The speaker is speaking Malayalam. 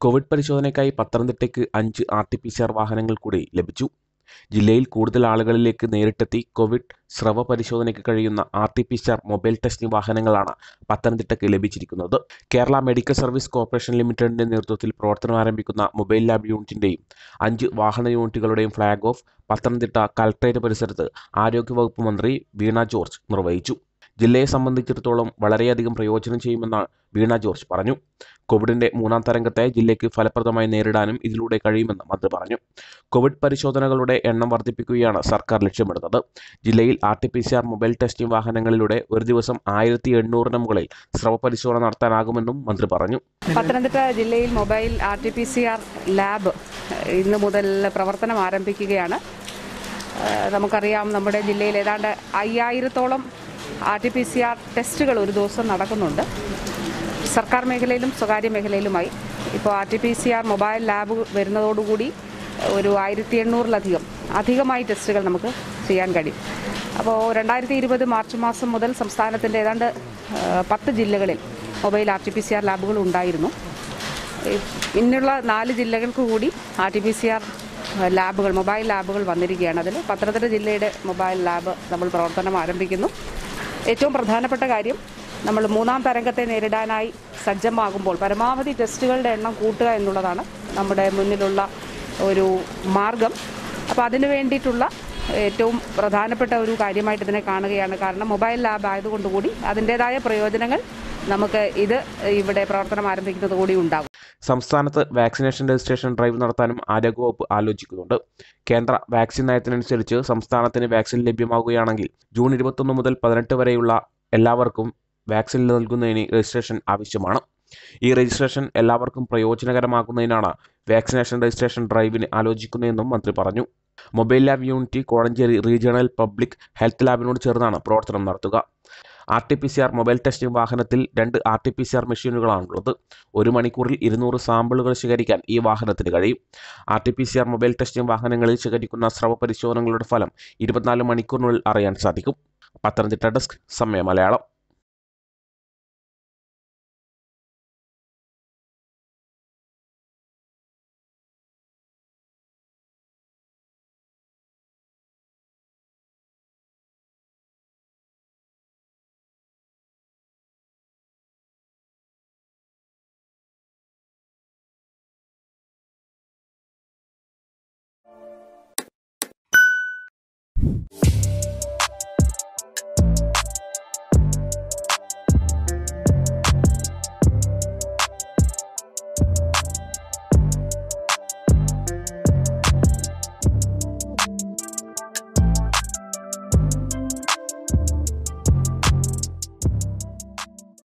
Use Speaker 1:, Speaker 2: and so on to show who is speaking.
Speaker 1: കോവിഡ് പരിശോധനയ്ക്കായി പത്തനംതിട്ടയ്ക്ക് അഞ്ച് R T P C R വാഹനങ്ങൾ കൂടി ലഭിച്ചു ജില്ലയിൽ കൂടുതൽ ആളുകളിലേക്ക് നേരിട്ടെത്തി കോവിഡ് സ്രവ പരിശോധനയ്ക്ക് കഴിയുന്ന R T P C R mobile testing വാഹനങ്ങളാണ് പത്തനംതിട്ടയ്ക്ക് ലഭിച്ചിരിക്കുന്നത് കേരള മെഡിക്കൽ സർവീസ് കോർപ്പറേഷൻ ലിമിറ്റഡിന്റെ നേതൃത്വത്തിൽ പ്രവർത്തനം ആരംഭിക്കുന്ന മൊബൈൽ ലാബ് യൂണിറ്റിന്റെയും അഞ്ച് വാഹന യൂണിറ്റുകളുടെയും ഫ്ളാഗ് ഓഫ് പത്തനംതിട്ട കലക്ട്രേറ്റ് പരിസരത്ത് ആരോഗ്യവകുപ്പ് മന്ത്രി വീണ ജോർജ് നിർവഹിച്ചു ജില്ലയെ സംബന്ധിച്ചിടത്തോളം വളരെയധികം പ്രയോജനം ചെയ്യുമെന്ന് വീണ ജോർജ് പറഞ്ഞു കോവിഡിന്റെ മൂന്നാം തരംഗത്തെ ജില്ലയ്ക്ക് ഫലപ്രദമായി നേരിടാനും ഇതിലൂടെ കഴിയുമെന്ന് മന്ത്രി പറഞ്ഞു കോവിഡ് പരിശോധനകളുടെ എണ്ണം വർദ്ധിപ്പിക്കുകയാണ് സർക്കാർ ലക്ഷ്യമിടുന്നത് ജില്ലയിൽ R T P C R mobile testing വാഹനങ്ങളിലൂടെ ഒരു ദിവസം ആയിരത്തി എണ്ണൂറിന് മുകളിൽ സ്രവ പരിശോധന നടത്താനാകുമെന്നും മന്ത്രി പറഞ്ഞു
Speaker 2: പത്തനംതിട്ട ജില്ലയിൽ mobile R T P C R lab ഇന്ന് മുതൽ പ്രവർത്തനം ആരംഭിക്കുകയാണ് ഏഹ് നമുക്കറിയാം നമ്മുടെ ജില്ലയിൽ ഏതാണ്ട് അയ്യായിരത്തോളം R T P C R ടെസ്റ്റുകൾ ഒരു ദിവസം നടക്കുന്നുണ്ട് സർക്കാർ മേഖലയിലും സ്വകാര്യ മേഖലയിലുമായി ഇപ്പോൾ R T P C R mobile lab വരുന്നതോടുകൂടി ഒരു ആയിരത്തി എണ്ണൂറിലധികം അധികമായി ടെസ്റ്റുകൾ നമുക്ക് ചെയ്യാൻ കഴിയും അപ്പോൾ രണ്ടായിരത്തി ഇരുപത് മാർച്ച് മാസം മുതൽ സംസ്ഥാനത്തിൻ്റെ ഏതാണ്ട് ഏഹ്, പത്ത് ജില്ലകളിൽ mobile R T P C R ലാബുകൾ ഉണ്ടായിരുന്നു ഇന്നുള്ള നാല് ജില്ലകൾക്ക് കൂടി R T P C R ലാബുകൾ മൊബൈൽ ലാബുകൾ വന്നിരിക്കുകയാണ് അതിൽ പത്തനംതിട്ട ജില്ലയുടെ മൊബൈൽ ലാബ് നമ്മൾ പ്രവർത്തനം ആരംഭിക്കുന്നു ഏറ്റവും പ്രധാനപ്പെട്ട കാര്യം നമ്മൾ മൂന്നാം തരംഗത്തെ നേരിടാനായി സജ്ജമാകുമ്പോൾ പരമാവധി ടെസ്റ്റുകളുടെ എണ്ണം കൂട്ടുക എന്നുള്ളതാണ് നമ്മുടെ മുന്നിലുള്ള ഒരു മാർഗം അപ്പോൾ അതിനു വേണ്ടിയിട്ടുള്ള ഏറ്റവും പ്രധാനപ്പെട്ട ഒരു കാര്യമായിട്ട് ഇതിനെ കാണുകയാണ് കാരണം മൊബൈൽ ലാബ് ആയതുകൊണ്ടുകൂടി അതിൻ്റേതായ പ്രയോജനങ്ങൾ നമുക്ക് ഇത് ഇവിടെ പ്രവർത്തനം ആരംഭിക്കുന്നത് കൂടി ഉണ്ടാകും
Speaker 1: സംസ്ഥാനത്ത് വാക്സിനേഷൻ രജിസ്ട്രേഷൻ ഡ്രൈവ് നടത്താനും ആരോഗ്യവകുപ്പ് ആലോചിക്കുന്നുണ്ട് കേന്ദ്ര വാക്സിൻ നയത്തിനനുസരിച്ച് സംസ്ഥാനത്തിന് വാക്സിൻ ലഭ്യമാകുകയാണെങ്കിൽ ജൂൺ ഇരുപത്തൊന്ന് മുതൽ പതിനെട്ട് വരെയുള്ള എല്ലാവർക്കും വാക്സിൻ നൽകുന്നതിന് രജിസ്ട്രേഷൻ ആവശ്യമാണ് ഈ രജിസ്ട്രേഷൻ എല്ലാവർക്കും പ്രയോജനകരമാക്കുന്നതിനാണ് വാക്സിനേഷൻ രജിസ്ട്രേഷൻ ഡ്രൈവിന് ആലോചിക്കുന്നതെന്നും മന്ത്രി പറഞ്ഞു mobile lab unit Kozhencherry regional public health ലാബിനോട് ചേർന്നാണ് പ്രവർത്തനം നടത്തുക R T P C R mobile testing വാഹനത്തിൽ രണ്ട് R T P C R മെഷീനുകളാണുള്ളത് ഒരു മണിക്കൂറിൽ ഇരുന്നൂറ് സാമ്പിളുകൾ ശേഖരിക്കാൻ ഈ വാഹനത്തിന് കഴിയും R T P C R mobile testing വാഹനങ്ങളിൽ ശേഖരിക്കുന്ന സ്രവ പരിശോധനകളുടെ ഫലം ഇരുപത്തിനാല് മണിക്കൂറിനുള്ളിൽ അറിയാൻ സാധിക്കും പത്തനംതിട്ട ഡെസ്ക് സമയ മലയാളം